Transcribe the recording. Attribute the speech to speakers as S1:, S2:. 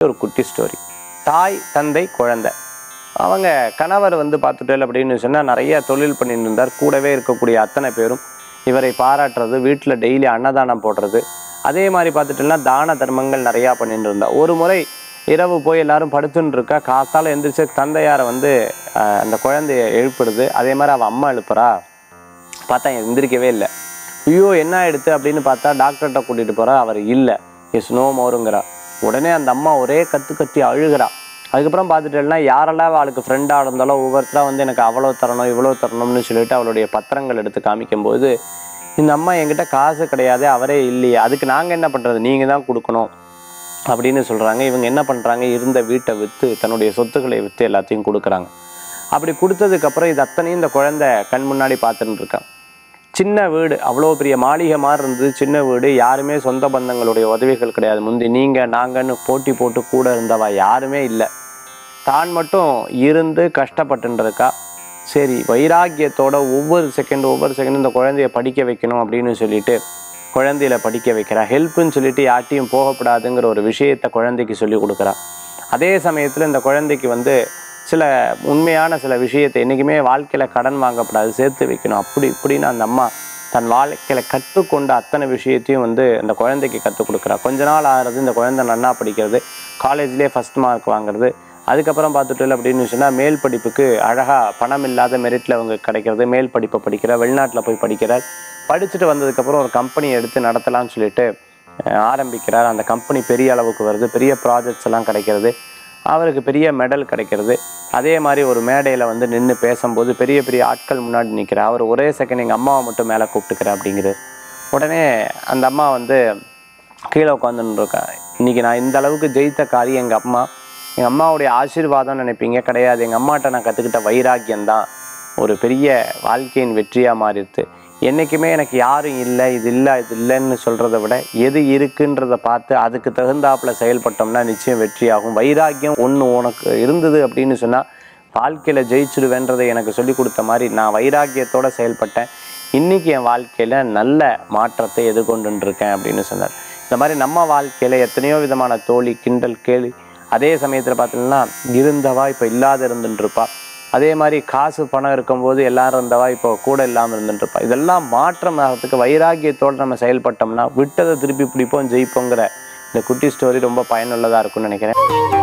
S1: ஒரு குட்டி ஸ்டோரி தாய் தந்தை குழந்தை அவங்க கணவர் வந்து பார்த்துட்டேன் அப்படின்னு சொன்னால் நிறைய தொழில் பண்ணிட்டு இருந்தார் கூடவே இருக்கக்கூடிய அத்தனை பேரும் இவரை பாராட்டுறது வீட்டில் டெய்லி அன்னதானம் போடுறது அதே மாதிரி பார்த்துட்டோம்னா தான தர்மங்கள் நிறையா பண்ணிட்டு இருந்தா ஒரு முறை இரவு போய் எல்லாரும் படுத்துன்னு இருக்கா காத்தால எந்திரிச்சு தந்தையாரை வந்து ஆஹ், அந்த குழந்தைய எழுப்புறது அதே மாதிரி அவள் அம்மா எழுப்புறா பார்த்தா எந்திரிக்கவே இல்லை ஐயோ என்ன ஆயிடுத்து அப்படின்னு பார்த்தா டாக்டர்கிட்ட கூட்டிகிட்டு போகிறா அவர் இல்லை எஸ் நோ மோருங்கிறா உடனே அந்த அம்மா ஒரே கத்து கத்தி அழுகிறா அதுக்கப்புறம் பார்த்துட்டேன்னா யாரெல்லாம் அவளுக்கு ஃப்ரெண்டாக இருந்தாலும் ஒவ்வொருத்தராக வந்து எனக்கு அவ்வளோ தரணும் இவ்வளோ தரணும்னு சொல்லிட்டு அவளுடைய பத்திரங்கள் எடுத்து காமிக்கும்போது இந்த அம்மா என்கிட்ட காசு கிடையாது அவரே இல்லையே அதுக்கு நாங்கள் என்ன பண்ணுறது நீங்கள் தான் கொடுக்கணும் அப்படின்னு சொல்கிறாங்க இவங்க என்ன பண்ணுறாங்க இருந்த வீட்டை விற்று தன்னுடைய சொத்துக்களை விற்று எல்லாத்தையும் கொடுக்குறாங்க அப்படி கொடுத்ததுக்கப்புறம் இது அத்தனையும் இந்த குழந்தை கண் முன்னாடி பார்த்துட்டு இருக்கான் சின்ன வீடு அவ்வளோ பெரிய மாளிகை மாதிரி இருந்தது சின்ன வீடு யாருமே சொந்த பந்தங்களுடைய உதவிகள் கிடையாது முந்தி நீங்கள் நாங்கன்னு போட்டி போட்டு கூட இருந்தவா யாருமே இல்லை தான் மட்டும் இருந்து கஷ்டப்பட்டுன்னு இருக்கா சரி வைராக்கியத்தோட ஒவ்வொரு செகண்ட் ஒவ்வொரு செகண்டும் இந்த குழந்தைய படிக்க வைக்கணும் அப்படின்னு சொல்லிட்டு குழந்தையில படிக்க வைக்கிறா ஹெல்ப்புன்னு சொல்லிட்டு யார்ட்டையும் போகக்கூடாதுங்கிற ஒரு விஷயத்தை குழந்தைக்கு சொல்லி கொடுக்குறா அதே சமயத்தில் இந்த குழந்தைக்கு வந்து சில உண்மையான சில விஷயத்தை என்றைக்குமே வாழ்க்கையில் கடன் வாங்கக்கூடாது சேர்த்து வைக்கணும் அப்படி இப்படின்னு அந்த அம்மா தன் வாழ்க்கையில் கற்றுக்கொண்ட அத்தனை விஷயத்தையும் வந்து அந்த குழந்தைக்கு கற்றுக் கொடுக்குறா கொஞ்ச நாள் ஆகிறது இந்த குழந்தை நன்னா படிக்கிறது காலேஜ்லேயே ஃபஸ்ட் மார்க் வாங்குறது அதுக்கப்புறம் பார்த்துட்டு அப்படின்னு சொன்னால் மேல் படிப்புக்கு அழகாக பணம் இல்லாத மெரிட்டில் அவங்க கிடைக்கிறது மேல் படிப்பை படிக்கிற வெளிநாட்டில் போய் படிக்கிறார் படிச்சுட்டு வந்ததுக்கப்புறம் ஒரு கம்பெனி எடுத்து நடத்தலாம்னு சொல்லிட்டு அஹ், ஆரம்பிக்கிறார் அந்த கம்பெனி பெரிய அளவுக்கு வருது பெரிய ப்ராஜெக்ட்ஸ் எல்லாம் கிடைக்கிறது அவருக்கு பெரிய மெடல் கிடைக்கிறது அதே மாதிரி ஒரு மேடையில் வந்து நின்று பேசும்போது பெரிய பெரிய ஆட்கள் முன்னாடி நிற்கிறார் அவர் ஒரே செகண்ட் எங்கள் அம்மாவை மட்டும் மேலே கூப்பிட்டுக்கிறேன் அப்படிங்கிறார் உடனே அந்த அம்மா வந்து கீழே உட்காந்துன்னு இருக்கா இன்னைக்கு நான் இந்த அளவுக்கு ஜெயித்த காரியம் எங்கள் அம்மா எங்கள் அம்மாவுடைய ஆசீர்வாதம் நினைப்பீங்க கிடையாது எங்கள் அம்மாட்ட நான் கற்றுக்கிட்ட வைராக்கியம் தான் ஒரு பெரிய வாழ்க்கையின் வெற்றியாக மாறிடுது என்றைக்குமே எனக்கு யாரும் இல்லை இது இல்லை இது இல்லைன்னு சொல்கிறத விட எது இருக்குன்றதை பார்த்து அதுக்கு தகுந்தாப்புல செயல்பட்டோம்னா நிச்சயம் வெற்றியாகும் வைராக்கியம் ஒன்று உனக்கு இருந்தது அப்படின்னு சொன்னால் வாழ்க்கையில் ஜெயிச்சிடுவேன்றதை எனக்கு சொல்லி கொடுத்த மாதிரி நான் வைராக்கியத்தோட செயல்பட்டேன் இன்னைக்கு என் வாழ்க்கையில் நல்ல மாற்றத்தை எதிர்கொண்டுட்டு இருக்கேன் அப்படின்னு சொன்னார் இந்த மாதிரி நம்ம வாழ்க்கையில் எத்தனையோ விதமான தோழி கிண்டல் கேலி அதே சமயத்தில் பார்த்தீங்கன்னா இருந்தவா இப்போ இல்லாத இருந்துட்டு இருப்பா அதே மாதிரி காசு பணம் இருக்கும்போது எல்லாரும் இருந்தவா இப்போ கூட இல்லாமல் இருந்துட்டு இருப்பா இதெல்லாம் மாற்றம் ஆகிறதுக்கு வைராக்கியத்தோடு நம்ம செயல்பட்டோம்னா விட்டதை திருப்பி பிடிப்போம் ஜெயிப்போங்கிற இந்த குட்டி ஸ்டோரி ரொம்ப பயனுள்ளதாக இருக்கும்னு நினைக்கிறேன்